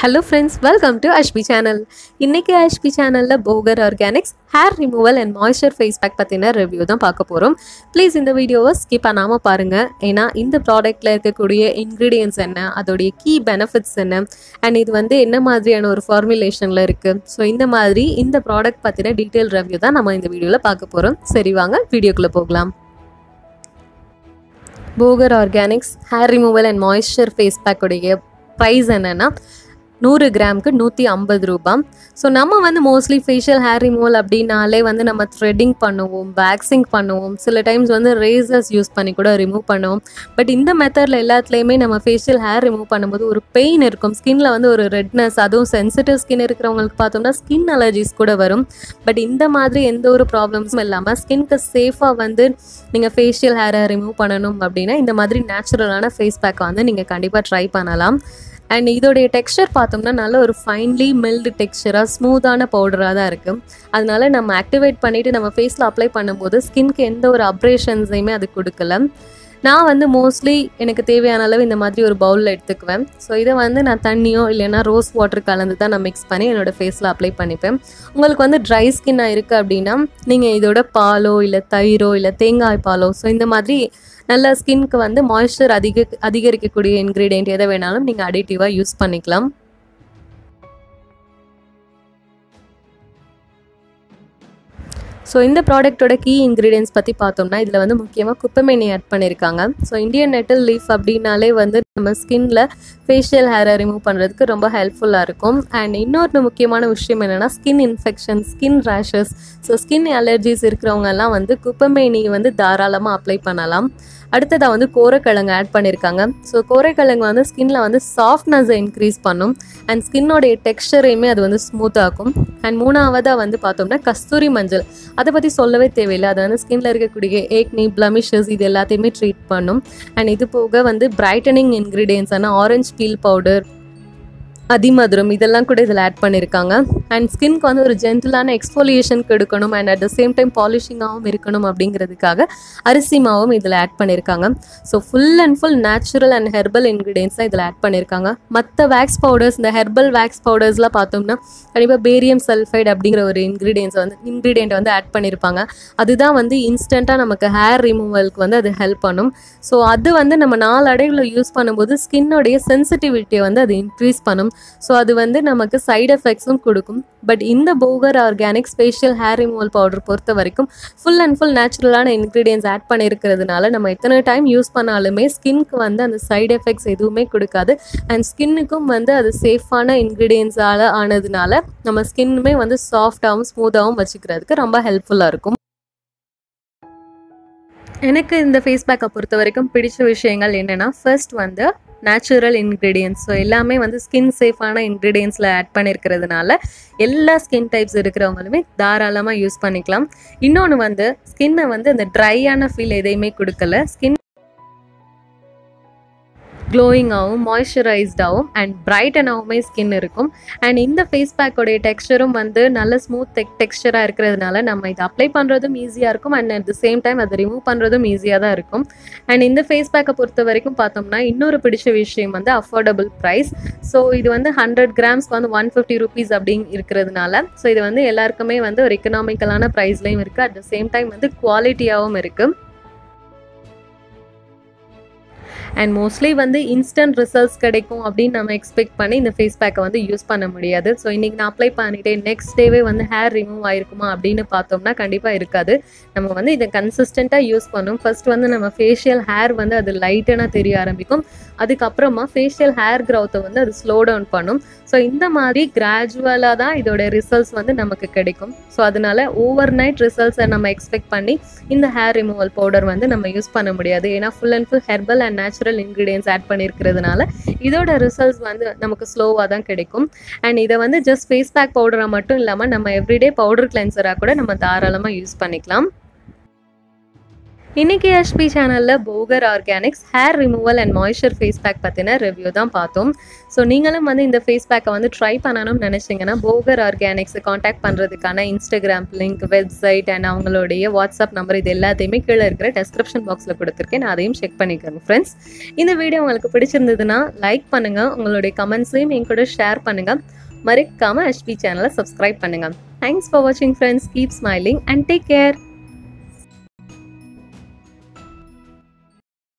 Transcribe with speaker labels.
Speaker 1: hello friends welcome to அஷ்பி channel இன்றைக்கி அஷ்பி சேனலில் Bogar organics hair removal and moisture face pack பற்றின ரிவ்யூ தான் பார்க்க போகிறோம் ப்ளீஸ் இந்த வீடியோவை ஸ்கிப் பண்ணாமல் பாருங்கள் ஏன்னா இந்த ப்ராடக்ட்டில் இருக்கக்கூடிய இன்க்ரீடியன்ஸ் என்ன அதோடைய கீ பெனிஃபிட்ஸ் என்ன அண்ட் இது வந்து என்ன மாதிரியான ஒரு ஃபார்முலேஷனில் இருக்குது ஸோ இந்த மாதிரி இந்த ப்ராடக்ட் பற்றின டீட்டெயில் ரிவ்யூ தான் நம்ம இந்த வீடியோவில் பார்க்க போகிறோம் சரி வாங்க வீடியோக்குள்ளே போகலாம் Bogar organics hair removal and moisture face பேக்குடைய ப்ரைஸ் என்னென்னா நூறு கிராமுக்கு நூற்றி ஐம்பது ரூபாய் ஸோ நம்ம வந்து மோஸ்ட்லி ஃபேஷியல் ஹேர் ரிமூவல் அப்படின்னாலே வந்து நம்ம த்ரெட்டிங் பண்ணுவோம் வேக்சிங் பண்ணுவோம் சில டைம்ஸ் வந்து ரேசர்ஸ் யூஸ் பண்ணி கூட ரிமூவ் பண்ணுவோம் பட் இந்த மெத்தடில் எல்லாத்துலேயுமே நம்ம ஃபேஷியல் ஹேர் ரிமூவ் பண்ணும்போது ஒரு பெயின் இருக்கும் ஸ்கின்ல வந்து ஒரு ரெட்னஸ் அதுவும் சென்சிட்டிவ் ஸ்கின் இருக்கிறவங்களுக்கு பார்த்தோம்னா ஸ்கின் அலர்ஜிஸ் கூட வரும் பட் இந்த மாதிரி எந்த ஒரு ப்ராப்ளம்ஸும் இல்லாமல் ஸ்கின்க்கு சேஃபாக வந்து நீங்கள் ஃபேஷியல் ஹேரை ரிமூவ் பண்ணணும் அப்படின்னா இந்த மாதிரி நேச்சுரலான ஃபேஸ் பேக்கை வந்து நீங்கள் கண்டிப்பாக ட்ரை பண்ணலாம் அண்ட் இதோடைய டெக்ஸ்சர் பார்த்தோம்னா நல்ல ஒரு ஃபைன்லி மில்டு டெக்ஸ்சராக ஸ்மூத்தான பவுடராக தான் இருக்குது அதனால நம்ம ஆக்டிவேட் பண்ணிவிட்டு நம்ம ஃபேஸில் அப்ளை பண்ணும்போது ஸ்கின்க்கு எந்த ஒரு அப்ரேஷன்ஸையுமே அது கொடுக்கல நான் வந்து மோஸ்ட்லி எனக்கு தேவையான அளவு இந்த மாதிரி ஒரு பவுலில் எடுத்துக்குவேன் ஸோ இதை வந்து நான் தண்ணியோ இல்லைன்னா ரோஸ் வாட்டர் கலந்து தான் நான் மிக்ஸ் பண்ணி என்னோடய ஃபேஸில் அப்ளை பண்ணிப்பேன் உங்களுக்கு வந்து ட்ரை ஸ்கின்னாக இருக்குது அப்படின்னா நீங்கள் இதோட பாலோ இல்லை தயிரோ இல்லை தேங்காய் பாலோ ஸோ இந்த மாதிரி நல்ல ஸ்கின்க்கு வந்து மாய்ஸ்சர் அதிக அதிகரிக்கக்கூடிய இன்க்ரீடியன்ட் எதை வேணாலும் நீங்கள் அடிட்டிவாக யூஸ் பண்ணிக்கலாம் ஸோ இந்த ப்ராடக்ட்டோட கீ இன்க்ரீடியன்ஸ் பற்றி பார்த்தோம்னா இதில் வந்து முக்கியமாக குப்பைமேனி ஆட் பண்ணியிருக்காங்க ஸோ இந்தியன் நெட்டல் லீஃப் அப்படின்னாலே வந்து நம்ம ஸ்கின்ல ஃபேஷியல் ஹேரை ரிமூவ் பண்ணுறதுக்கு ரொம்ப ஹெல்ப்ஃபுல்லாக இருக்கும் அண்ட் இன்னொரு முக்கியமான விஷயம் என்னென்னா skin infection skin rashes so skin allergies இருக்கிறவங்கெல்லாம் வந்து குப்பைமேனி வந்து தாராளமாக அப்ளை பண்ணலாம் அடுத்ததாக வந்து கோரைக்கிழங்கு ஆட் பண்ணியிருக்காங்க ஸோ கோரைக்கிழங்கு வந்து ஸ்கின்ல வந்து சாஃப்ட்னஸை இன்க்ரீஸ் பண்ணும் அண்ட் ஸ்கின்னோடைய டெக்ஸ்டரையுமே அது வந்து ஸ்மூத் ஆக்கும் அண்ட் மூணாவதாக வந்து பார்த்தோம்னா கஸ்தூரி மஞ்சள் அதை பற்றி சொல்லவே தேவையில்லை அது வந்து ஸ்கின்ல இருக்கக்கூடிய ஏக்னி பிளமிஷஸ் இது எல்லாத்தையுமே ட்ரீட் பண்ணும் அண்ட் இது போக வந்து பிரைட்டனிங் இன்க்ரீடியன்ஸான ஆரஞ்ச் பீல் பவுடர் அதிமதுரம் இதெல்லாம் கூட இதில் ஆட் பண்ணியிருக்காங்க அண்ட் ஸ்கின்க்கு வந்து ஒரு ஜென்டிலான எக்ஸ்போலியேஷன் கொடுக்கணும் and at the same time பாலிஷிங்காகவும் இருக்கணும் அப்படிங்கிறதுக்காக அரிசி மாவும் இதில் ஆட் பண்ணியிருக்காங்க so full and full natural and herbal ingredients தான் இதில் ஆட் பண்ணியிருக்காங்க மற்ற வேக்ஸ் பவுடர்ஸ் இந்த ஹெர்பல் வேக்ஸ் பவுடர்ஸ்லாம் பார்த்தோம்னா கண்டிப்பாக பேரியம் சல்ஃபைடு அப்படிங்கிற ஒரு இன்க்ரீடியன்ஸ் வந்து இன்க்ரீடியன்ட் வந்து ஆட் பண்ணியிருப்பாங்க அதுதான் வந்து இன்ஸ்டண்ட்டாக நமக்கு ஹேர் ரிமூவலுக்கு வந்து அது ஹெல்ப் பண்ணும் ஸோ அது வந்து நம்ம நாளடைவில் யூஸ் பண்ணும்போது ஸ்கின்னோடைய சென்சிட்டிவிட்டியை வந்து அது இன்க்ரீஸ் பண்ணும் ஸோ அது வந்து நமக்கு சைடு எஃபெக்ட்ஸும் கொடுக்கும் பட் இந்த Bogar organic special hair removal powder பொறுத்த வரைக்கும் ஃபுல் அண்ட் ஃபுல் நேச்சுரலான இன்க்ரீடியன்ஸ் ஆட் பண்ணியிருக்கிறதுனால நம்ம எத்தனை டைம் யூஸ் பண்ணாலுமே ஸ்கின்க்கு வந்து அந்த சைடு எஃபெக்ட்ஸ் எதுவுமே கொடுக்காது அண்ட் ஸ்கின்னுக்கும் வந்து அது சேஃபான இன்க்ரீடியன்ஸால் ஆனதுனால நம்ம ஸ்கின்னுமே வந்து சாஃப்டாகவும் ஸ்மூத்தாகவும் வச்சுக்கிறதுக்கு ரொம்ப ஹெல்ப்ஃபுல்லாக இருக்கும் எனக்கு இந்த ஃபேஸ் பேக்கை பொறுத்த வரைக்கும் பிடிச்ச விஷயங்கள் என்னென்னா ஃபர்ஸ்ட் வந்து நேச்சுரல் இன்க்ரீடியன்ஸ் ஸோ எல்லாமே வந்து ஸ்கின் சேஃபான இன்க்ரீடியன்ஸில் ஆட் பண்ணியிருக்கிறதுனால எல்லா ஸ்கின் டைப்ஸ் இருக்கிறவங்களுமே தாராளமாக யூஸ் பண்ணிக்கலாம் இன்னொன்று வந்து ஸ்கின்னை வந்து அந்த ட்ரையான ஃபீல் எதையுமே கொடுக்கல ஸ்கின் க்ளோயிங்காகவும் மாய்ஸ்சரைஸ்டாகவும் அண்ட் பிரைட்டனாகவுமே ஸ்கின் இருக்கும் அண்ட் இந்த ஃபேஸ் பேக்கோடைய டெக்ஸ்டரும் வந்து நல்ல ஸ்மூத் டெக் டெக்ஸ்டராக இருக்கிறதுனால நம்ம இதை அப்ளை பண்ணுறதும் ஈஸியாக இருக்கும் and at the same time அதை ரிமூவ் பண்ணுறதும் ஈஸியாக தான் இருக்கும் அண்ட் இந்த ஃபேஸ் பேக்கை பொறுத்த வரைக்கும் பார்த்தோம்னா இன்னொரு பிடிச்ச விஷயம் வந்து அஃபோர்டபுள் ப்ரைஸ் ஸோ இது வந்து ஹண்ட்ரட் கிராம்ஸ்க்கு வந்து ஒன் ஃபிஃப்டி ருபீஸ் அப்படின்னு இருக்கிறதுனால ஸோ இது வந்து எல்லாருக்குமே வந்து ஒரு எக்கனாமிக்கலான ப்ரைஸ்லையும் இருக்குது அட் த சேம் டைம் வந்து குவாலிட்டியாகவும் இருக்குது அண்ட் மோஸ்ட்லி வந்து இன்ஸ்டன்ட் ரிசல்ட்ஸ் கிடைக்கும் அப்படின்னு நம்ம எக்ஸ்பெக்ட் பண்ணி இந்த ஃபேஸ் பேக்கை வந்து யூஸ் பண்ண முடியாது ஸோ இன்றைக்கி நான் அப்ளை பண்ணிட்டேன் நெக்ஸ்ட் டேவே வந்து ஹேர் ரிமூவ் ஆயிருக்குமா அப்படின்னு பார்த்தோம்னா கண்டிப்பாக இருக்காது நம்ம வந்து இதை கன்சிஸ்டண்ட்டாக யூஸ் பண்ணும் ஃபர்ஸ்ட் வந்து நம்ம ஃபேஷியல் ஹேர் வந்து அது லைட்டனாக தெரிய ஆரம்பிக்கும் அதுக்கப்புறமா ஃபேஷியல் ஹேர் க்ரௌத்தை வந்து அது ஸ்லோ டவுன் பண்ணும் ஸோ இந்த மாதிரி கிராஜுவலாக தான் இதோட ரிசல்ட்ஸ் வந்து நமக்கு கிடைக்கும் ஸோ அதனால ஓவர் நைட் ரிசல்ட்ஸை நம்ம எக்ஸ்பெக்ட் பண்ணி இந்த ஹேர் ரிமூவல் பவுடர் வந்து நம்ம யூஸ் பண்ண முடியாது ஏன்னா full and full herbal and natural ingredients add பண்ணியிருக்கிறதுனால இதோட ரிசல்ட்ஸ் வந்து நமக்கு ஸ்லோவாக தான் கிடைக்கும் அண்ட் இதை வந்து ஜஸ்ட் ஃபேஸ் பேக் பவுடராக மட்டும் இல்லாமல் நம்ம எவ்ரிடே பவுடர் கிளென்சராக கூட நம்ம தாராளமாக யூஸ் பண்ணிக்கலாம் இன்னைக்கு ஹெச்பி சேனலில் Bogar organics hair removal and moisture face pack பற்றின ரிவ்யூ தான் பார்த்தோம் ஸோ நீங்களும் வந்து இந்த ஃபேஸ் பேக்கை வந்து ட்ரை பண்ணணும்னு நினச்சிங்கன்னா போகர் ஆர்கானிக்ஸை காண்டாக்ட் பண்ணுறதுக்கான இன்ஸ்டாகிராம் லிங்க் வெப்சைட் அண்ட் அவங்களுடைய வாட்ஸ்அப் நம்பர் இது எல்லாத்தையுமே கீழே இருக்கிற டெஸ்கிரிப்ஷன் பாக்ஸில் கொடுத்துருக்கேன் நான் அதையும் செக் பண்ணிக்கோங்க ஃப்ரெண்ட்ஸ் இந்த வீடியோ உங்களுக்கு பிடிச்சிருந்ததுன்னா லைக் பண்ணுங்கள் உங்களுடைய கமெண்ட்ஸையும் என் கூட ஷேர் பண்ணுங்கள் மறக்காமல் ஹெச்பி சேனலை சப்ஸ்கிரைப் பண்ணுங்கள் தேங்க்ஸ் ஃபார் வாட்சிங் friends keep smiling and take care